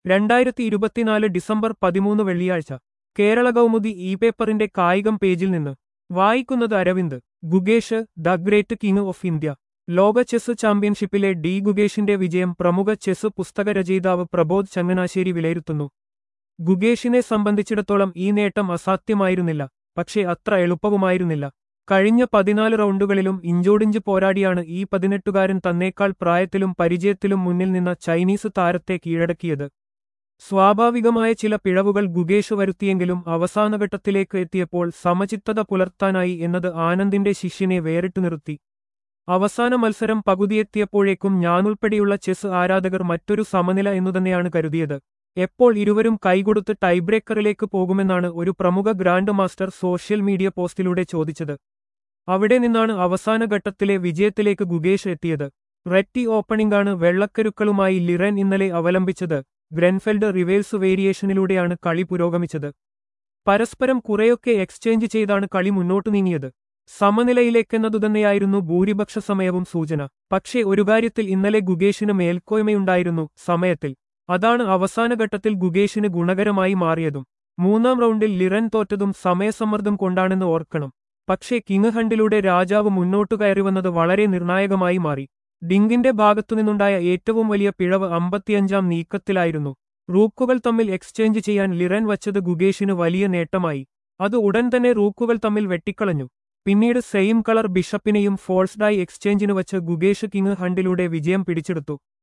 രണ്ടായിരത്തി ഇരുപത്തിനാല് ഡിസംബർ പതിമൂന്ന് വെള്ളിയാഴ്ച കേരള കൗമുദി ഇ പേപ്പറിന്റെ കായികം പേജിൽ നിന്ന് വായിക്കുന്നത് Aravind Gukesh the great king of India ലോക ചെസ് ചാമ്പ്യൻഷിപ്പിലെ ഡി ഗുഗേഷിന്റെ വിജയം പ്രമുഖ ചെസ് പുസ്തക രചയിതാവ് പ്രബോധ് ചങ്ങനാശ്ശേരി വിലയിരുത്തുന്നു ഗുഗേഷിനെ സംബന്ധിച്ചിടത്തോളം ഈ നേട്ടം അസാധ്യമായിരുന്നില്ല പക്ഷേ അത്ര എളുപ്പവുമായിരുന്നില്ല കഴിഞ്ഞ പതിനാല് റൗണ്ടുകളിലും ഇഞ്ചോടിഞ്ച് പോരാടിയാണ് ഈ പതിനെട്ടുകാരൻ തന്നേക്കാൾ പ്രായത്തിലും പരിചയത്തിലും മുന്നിൽ നിന്ന ചൈനീസ് താരത്തെ കീഴടക്കിയത് സ്വാഭാവികമായ ചില പിഴവുകൾ ഗുഗേഷ് വരുത്തിയെങ്കിലും അവസാനഘട്ടത്തിലേക്ക് എത്തിയപ്പോൾ സമചിത്തത പുലർത്താനായി എന്നത് ആനന്ദിന്റെ ശിഷ്യനെ വേറിട്ടു നിർത്തി അവസാന മത്സരം പകുതിയെത്തിയപ്പോഴേക്കും ഞാനുൾപ്പെടെയുള്ള ചെസ് ആരാധകർ മറ്റൊരു സമനില എന്നുതന്നെയാണ് കരുതിയത് എപ്പോൾ ഇരുവരും കൈകൊടുത്ത് ടൈബ്രേക്കറിലേക്ക് പോകുമെന്നാണ് ഒരു പ്രമുഖ ഗ്രാൻഡ് മാസ്റ്റർ സോഷ്യൽ മീഡിയ പോസ്റ്റിലൂടെ ചോദിച്ചത് അവിടെ നിന്നാണ് അവസാന ഘട്ടത്തിലെ വിജയത്തിലേക്ക് ഗുഗേഷ് എത്തിയത് റെറ്റി ഓപ്പണിംഗാണ് വെള്ളക്കരുക്കളുമായി ലിറൻ ഇന്നലെ അവലംബിച്ചത് ഗ്രെൻഫെൽഡ് റിവേഴ്സ് വേരിയേഷനിലൂടെയാണ് കളി പുരോഗമിച്ചത് പരസ്പരം കുറെയൊക്കെ എക്സ്ചേഞ്ച് ചെയ്താണ് കളി മുന്നോട്ടു നീങ്ങിയത് സമനിലയിലേക്കെന്നതുതന്നെയായിരുന്നു ഭൂരിപക്ഷ സമയവും സൂചന പക്ഷേ ഒരു കാര്യത്തിൽ ഇന്നലെ ഗുഗേഷിന് മേൽക്കോയ്മയുണ്ടായിരുന്നു സമയത്തിൽ അതാണ് അവസാന ഘട്ടത്തിൽ ഗുഗേഷിന് ഗുണകരമായി മാറിയതും മൂന്നാം റൗണ്ടിൽ ലിറൻ തോറ്റതും സമയസമ്മർദ്ദം കൊണ്ടാണെന്ന് ഓർക്കണം പക്ഷേ കിങ് ഹണ്ടിലൂടെ രാജാവ് മുന്നോട്ടു കയറിവന്നത് വളരെ നിർണായകമായി മാറി ഡിങ്കിന്റെ ഭാഗത്തുനിന്നുണ്ടായ ഏറ്റവും വലിയ പിഴവ് അമ്പത്തിയഞ്ചാം നീക്കത്തിലായിരുന്നു റൂക്കുകൾ തമ്മിൽ എക്സ്ചേഞ്ച് ചെയ്യാൻ ലിറൻ വച്ചത് ഗുഗേഷിന് വലിയ നേട്ടമായി അത് ഉടൻ തന്നെ റൂക്കുകൾ തമ്മിൽ വെട്ടിക്കളഞ്ഞു പിന്നീട് സെയിം കളർ ബിഷപ്പിനെയും ഫോൾസ്ഡായി എക്സ്ചേഞ്ചിന് വച്ച് ഗുഗേഷ് കിങ് ഹണ്ടിലൂടെ വിജയം പിടിച്ചെടുത്തു